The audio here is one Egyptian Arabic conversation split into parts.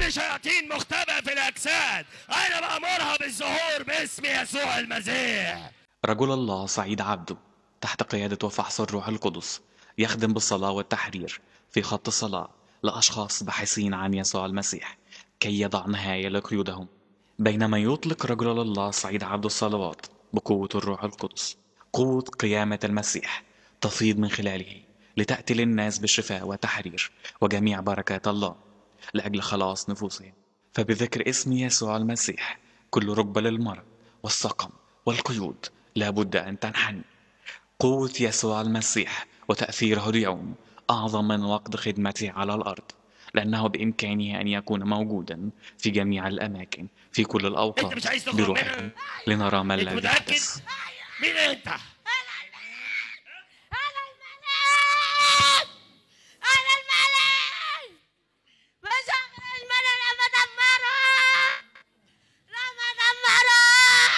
كل شياطين مختبئة في الأجساد أنا بأمرها بالظهور باسم يسوع المسيح رجل الله سعيد عبده تحت قيادة وفحص الروح القدس يخدم بالصلاة والتحرير في خط الصلاة لأشخاص باحثين عن يسوع المسيح كي يضع نهاية لقيودهم بينما يطلق رجل الله سعيد عبده الصلوات بقوة الروح القدس قوة قيامة المسيح تفيض من خلاله لتأتي للناس بالشفاء والتحرير وجميع بركات الله لأجل خلاص نفوسهم فبذكر اسم يسوع المسيح كل ركبة للمرض والسقم والقيود لابد أن تنحني قوة يسوع المسيح وتأثيره اليوم أعظم من وقت خدمته على الأرض لأنه بإمكانه أن يكون موجودا في جميع الأماكن في كل أنت مش الأوقات عايز تخرج بروحه منها؟ لنرى ما أنت الذي متأكد؟ يحدث مين أنت؟ انا الملك انا الملك مش هخرج منه لما دمره لما دمره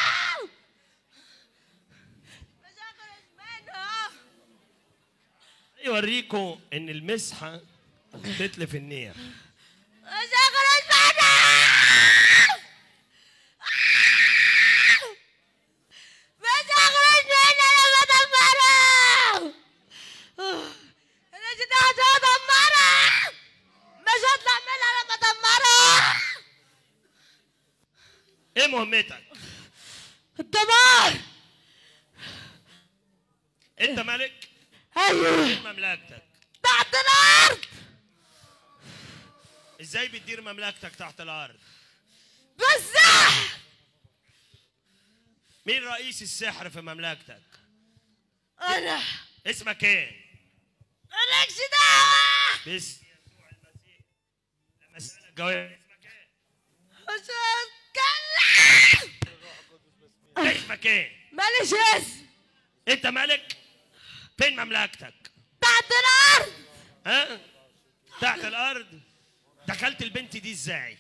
مش هخرج منه يوريكم إن المسحة تتلف النير مش هخرج منه مش هخرج منه لما دمره انا جيت عشان ادمره مش هطلع منها لما ادمره إيه مهمتك؟ الدمار أنت ملك؟ ايوه إيه مملكتك؟ تحت الارض إزاي بتدير مملكتك تحت الأرض؟ بالسحر مين رئيس السحر في مملكتك؟ انا اسمك إيه؟ مالكش دعوه بس يسوع المسيح لما أسألك جواب اسمك إيه؟ مش هتكلم اسمك إيه؟ ماليش اسم أنت ملك؟ فين مملكتك؟ تحت الارض ها؟ تحت الأرض؟ دخلت البنت دي إزاي؟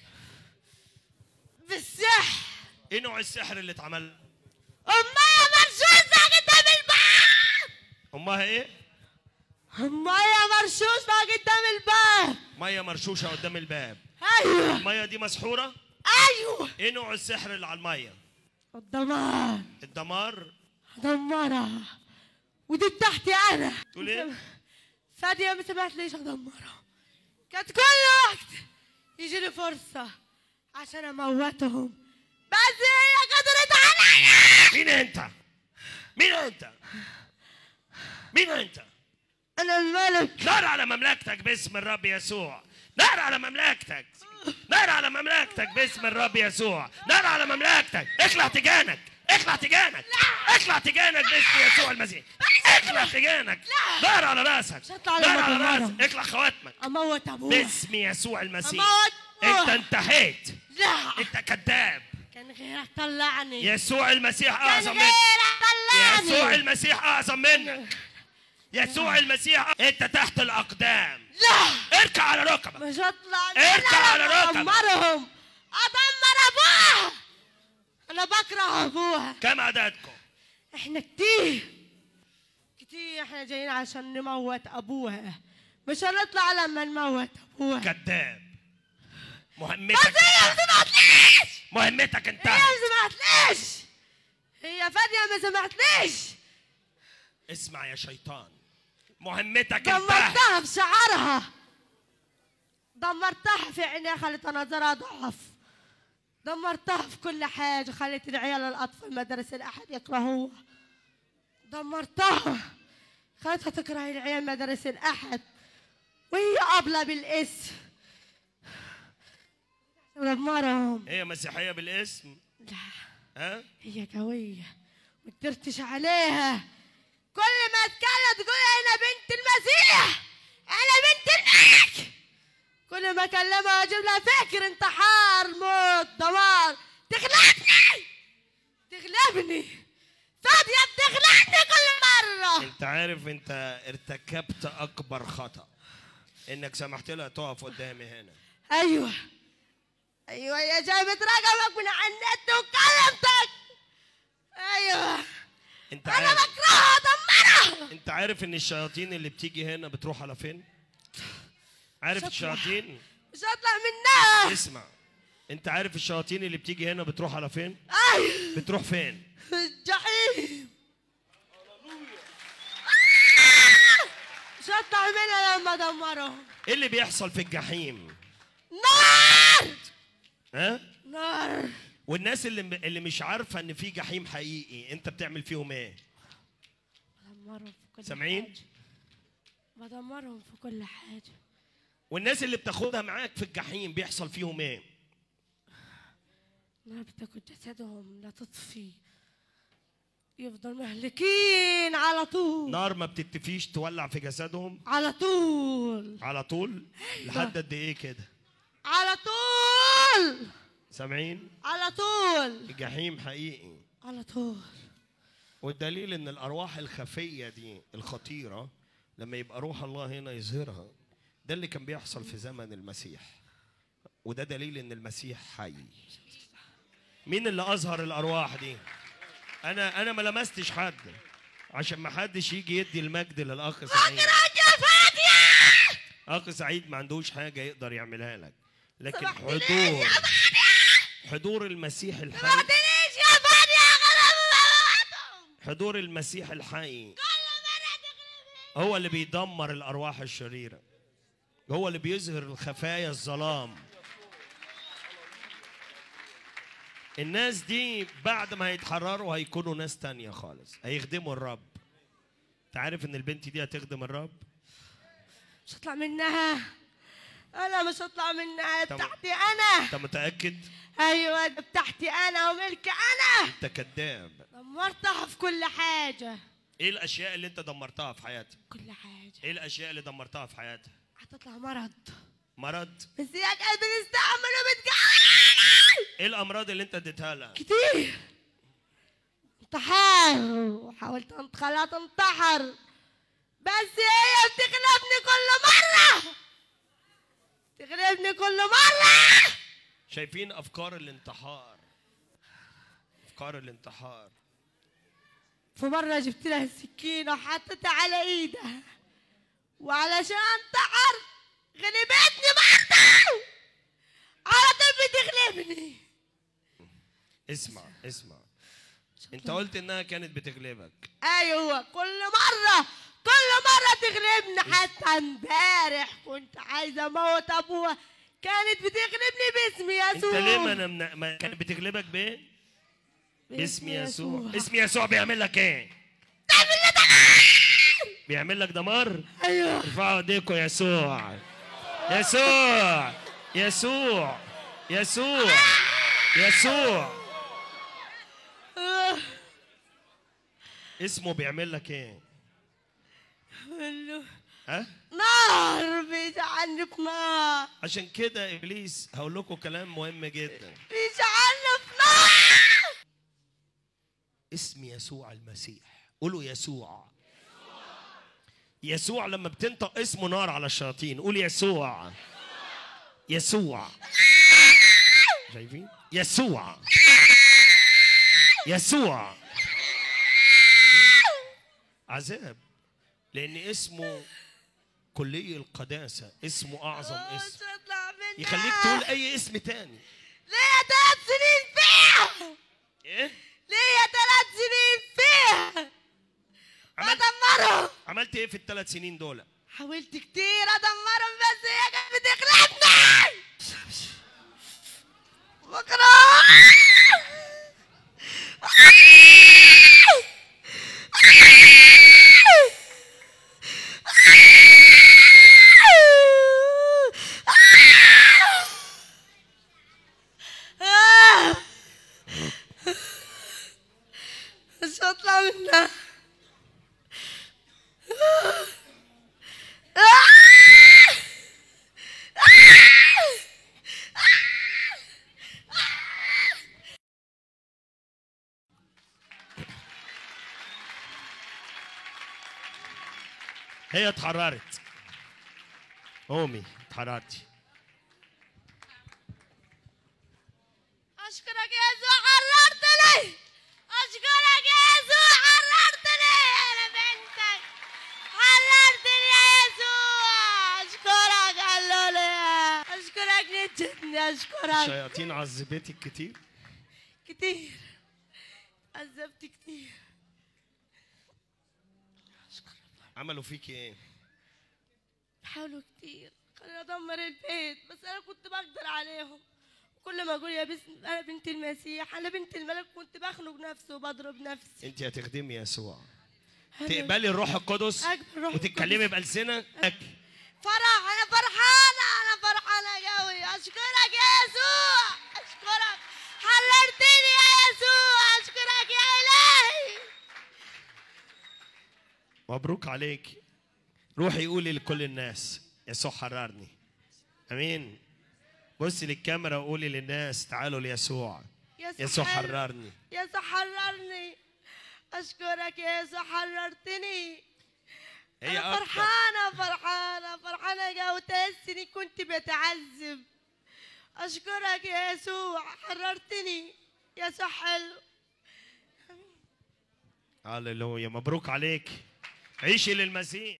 بالسحر إيه نوع السحر اللي اتعمل؟ امي مرشوشة قدام الباب أمها إيه؟ امي مرشوشة قدام الباب مية مرشوشة قدام الباب ايوه المية دي مسحورة؟ ايوه إيه نوع السحر اللي على المية؟ الدمار الدمار؟ دمرها ودي بتاعتي انا تقول إيه؟ فادية ما سمعتليش ادمرها كانت كل وقت يجي لي فرصة عشان اموتهم بس هي قدرت عليا مين أنت؟ مين أنت؟ مين أنت؟ انا الملك نار على مملكتك باسم الرب يسوع نار على مملكتك نار على مملكتك باسم الرب يسوع نار على مملكتك اخلع تجانك اخلع تجانك اخلع تجانك باسم يسوع المسيح اخلع تجانك نار على راسك مش هطلع نار لما على تمرهم. راسك اخلع خواتمك اموت ابوها باسم يسوع المسيح اموت انت انتهيت لا انت كذاب كان غيرك طلعني يسوع المسيح كان اعظم منك غيرك يسوع طلعني المسيح اعظم منك يسوع المسيح انت تحت الاقدام لا اركع على ركبك مش هطلع اركع على منها ركبك. ادمرهم ادمر ابوها انا بكره ابوها كم عددكم احنا كتير كتير احنا جايين عشان نموت ابوها مش هنطلع لما نموت ابوها كذاب بس مهمتك هي ما سمعتليش مهمتك هي انتهت ما سمعتليش هي فادية ما سمعتليش اسمع يا شيطان مهمتك انتهت دمرتها بشعرها دمرتها في عينيها خليتها نظرها ضعف دمرتها في كل حاجة خليت العيال الأطفال مدارس الأحد يكرهوها دمرتها خليتها تكره العيال مدارس الأحد وهي أبلة بالاسم دمرهم هي مسيحيه بالاسم لا ها هي قوية ما قدرتش عليها كل ما اتكلم تقول انا بنت المسيح انا بنت الملك كل ما اكلمها اجيب لها فكر انتحار موت دمار تغلبني تغلبني فاضية بتغلبني كل مرة انت عارف انت ارتكبت اكبر خطا انك سمحت لها تقف قدامي هنا ايوه ايوه يا جايبة رقمك من على النت وكلمتك ايوه انت انا عارف بكرهها دمرها انت عارف ان الشياطين اللي بتيجي هنا بتروح على فين عارف تطلع. الشياطين مش هطلع منها اسمع انت عارف الشياطين اللي بتيجي هنا بتروح على فين ايوه بتروح فين الجحيم مش هطلع منها لما ادمرهم ايه اللي بيحصل في الجحيم نار ها نار والناس اللي اللي مش عارفه ان في جحيم حقيقي انت بتعمل فيهم ايه بدمرهم في كل سامعين؟ حاجة بدمرهم في كل حاجة والناس اللي بتاخدها معاك في الجحيم بيحصل فيهم ايه نار بتاكل جسدهم لا تطفي يفضل مهلكين على طول نار ما بتتفيش تولع في جسدهم على طول على طول لحد قد ايه كده على طول سامعين على طول الجحيم حقيقي على طول والدليل ان الارواح الخفيه دي الخطيره لما يبقى روح الله هنا يظهرها ده اللي كان بيحصل في زمن المسيح وده دليل ان المسيح حي مين اللي اظهر الارواح دي انا انا ما لمستش حد عشان ما حدش يجي يدي المجد للاخ سعيد يا فادية اخ سعيد ما عندوش حاجه يقدر يعملها لك لكن سمحت لي حضور حضور المسيح الحي تقعدنيش يا فادية غلط حضور المسيح الحي هو اللي بيدمر الارواح الشريره هو اللي بيظهر الخفايا الظلام الناس دي بعد ما هيتحرروا هيكونوا ناس تانية خالص هيخدموا الرب انت عارف ان البنت دي هتخدم الرب مش هطلع منها انا مش هطلع منها طب- بتاعتي انا انت متاكد ايوه ده بتاعتي انا وملكي انا انت كذاب دمرتها في كل حاجه ايه الاشياء اللي انت دمرتها في حياتك كل حاجه ايه الاشياء اللي دمرتها في حياتك هتطلع مرض مرض بس هي كانت بتستعمل وبتجعل ايه الامراض اللي انت اديتها لها كتير انتحار وحاولت أخليها تنتحر بس هي بتغلبني كل مرة تغلبني كل مرة شايفين افكار الانتحار افكار الانتحار في مرة جبت لها السكينة وحطيتها على ايدها وعلشان انتحر غلبتني برضه على طول بتغلبني اسمع اسمع انت قلت انها كانت بتغلبك ايوه كل مره كل مره تغلبني حتى امبارح كنت عايزه اموت ابوها كانت بتغلبني باسم انت يسوع ليه ما, أنا من... ما كانت بتغلبك بايه باسم يسوع اسم يسوع بيعمل لك ايه بيعمل لك دمار ايوه ارفعوا ايديكم يسوع يسوع يسوع يسوع يسوع آه. اسمه بيعمل لك ايه ها نار بيجعلني في نار عشان كده ابليس هقول لكم كلام مهم جدا بيجعلني في نار اسم يسوع المسيح قولوا يسوع يسوع لما بتنطق اسمه نار على الشياطين قول يسوع يسوع شايفين يسوع يسوع عذاب لان اسمه كلي القداسه اسمه اعظم آه، اسم مش هطلع منها يخليك تقول اي اسم تاني ليا ثلاث سنين فيها ايه ليا ثلاث سنين فيها عملت ادمرهم عملت ايه في الثلاث سنين دول حاولت كتير ادمرهم بس هي كانت بتغلبني بكره مش هطلع منها هي اتحررت قومي اتحررتي أشكرك يا يسوع حررتني أشكرك يا يسوع حررتني أنا بنتك حررتني يا يسوع أشكرك هللويا أشكرك عذبتني اشكرك الشياطين عذبتك كتير كتير عذبت كتير عملوا فيكي ايه حاولوا كتير خليني ادمر البيت بس انا كنت بقدر عليهم كل ما اقول يا باسم انا بنت المسيح انا بنت الملك كنت بخنق نفسي وبضرب نفسي انت هتخدمي يسوع أنا تقبلي الروح القدس أقبل الروح وتتكلمي بألسنة فرح انا فرحانه انا فرحانه قوي اشكرك يا يسوع اشكرك حررتني يا يسوع اشكرك يا الهي مبروك عليك روحي قولي لكل الناس يسوع حررني امين بصي للكاميرا وقولي للناس تعالوا ليسوع يسوع حر- حررني يسوع حررني اشكرك يا يسوع حررتني هي انا أكتر. فرحانه فرحانه فرحانه قوي ثلاث سنين كنت بتعذب اشكرك يا يسوع حررتني يسوع حلو هللويا مبروك عليك عيشي للمسيح